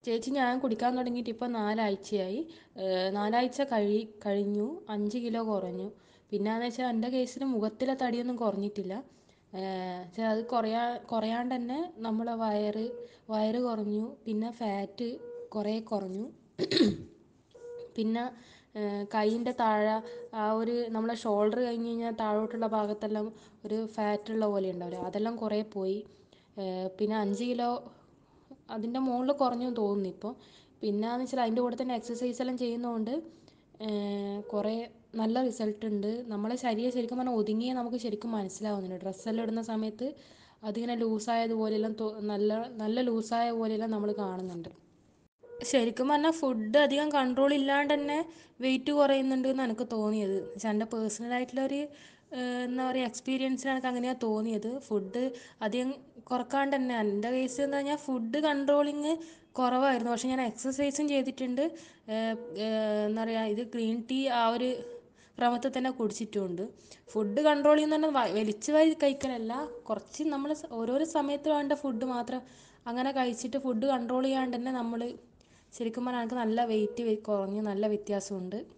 ചേച്ചി ഞാൻ കുടിക്കാൻ തുടങ്ങിയിട്ട് ഇപ്പോൾ നാലാഴ്ചയായി നാലാഴ്ച കഴി കഴിഞ്ഞു അഞ്ച് കിലോ കുറഞ്ഞു പിന്നെയെന്ന് വെച്ചാൽ എൻ്റെ കേസിൽ മുഖത്തിലെ തടിയൊന്നും കുറഞ്ഞിട്ടില്ല പക്ഷേ അത് കുറയാൻ കുറയാണ്ട് തന്നെ നമ്മുടെ വയറ് വയറ് കുറഞ്ഞു പിന്നെ ഫാറ്റ് കുറേ കുറഞ്ഞു പിന്നെ കയ്യിൻ്റെ താഴെ ആ ഒരു നമ്മളെ ഷോൾഡർ കഴിഞ്ഞ് കഴിഞ്ഞാൽ താഴോട്ടുള്ള ഭാഗത്തെല്ലാം ഒരു ഫാറ്റുള്ള പോലെ ഉണ്ടാവില്ലേ അതെല്ലാം കുറേ പോയി പിന്നെ അഞ്ച് കിലോ അതിൻ്റെ മുകളിൽ കുറഞ്ഞു എന്ന് തോന്നുന്നു ഇപ്പോൾ പിന്നെയെന്ന് വെച്ചാൽ അതിൻ്റെ കൂടെ തന്നെ എക്സസൈസ് എല്ലാം ചെയ്യുന്നതുകൊണ്ട് കുറേ നല്ല റിസൾട്ട് ഉണ്ട് നമ്മളെ ശരീരം ശരിക്കും പറഞ്ഞാൽ ഒതുങ്ങിയത് നമുക്ക് ശരിക്കും മനസ്സിലാവുന്നുണ്ട് ഡ്രസ്സെല്ലാം ഇടുന്ന സമയത്ത് അതിങ്ങനെ ലൂസായത് പോലെയെല്ലാം നല്ല നല്ല ലൂസായ പോലെയെല്ലാം നമ്മൾ കാണുന്നുണ്ട് ശരിക്കും പറഞ്ഞാൽ ഫുഡ് അധികം കൺട്രോൾ ഇല്ലാണ്ട് തന്നെ വെയിറ്റ് കുറയുന്നുണ്ട് എന്നാണ് എനിക്ക് തോന്നിയത് പക്ഷേ എൻ്റെ പേഴ്സണൽ ആയിട്ടുള്ളൊരു എന്താ പറയുക എക്സ്പീരിയൻസിൽ എനിക്ക് അങ്ങനെയാണ് തോന്നിയത് ഫുഡ് അധികം കുറക്കാണ്ട് തന്നെ എൻ്റെ കേസ് എന്ന് പറഞ്ഞാൽ ഫുഡ് കൺട്രോളിങ് കുറവായിരുന്നു പക്ഷേ ഞാൻ എക്സസൈസും ചെയ്തിട്ടുണ്ട് എന്താ പറയുക ഇത് ഗ്രീൻ ടീ ആ ഒരു ക്രമത്തിൽ തന്നെ കുടിച്ചിട്ടുമുണ്ട് ഫുഡ് കൺട്രോൾ ചെയ്യുന്നത് പറഞ്ഞാൽ വലിച്ച് വാരി കഴിക്കലല്ല കുറച്ച് നമ്മൾ ഓരോരോ സമയത്ത് വേണ്ട ഫുഡ് മാത്രം അങ്ങനെ കഴിച്ചിട്ട് ഫുഡ് കൺട്രോൾ ചെയ്യാണ്ട് തന്നെ നമ്മൾ ശരിക്കും പറഞ്ഞാൽ എനിക്ക് നല്ല വെയിറ്റ് കുറഞ്ഞു നല്ല വ്യത്യാസമുണ്ട്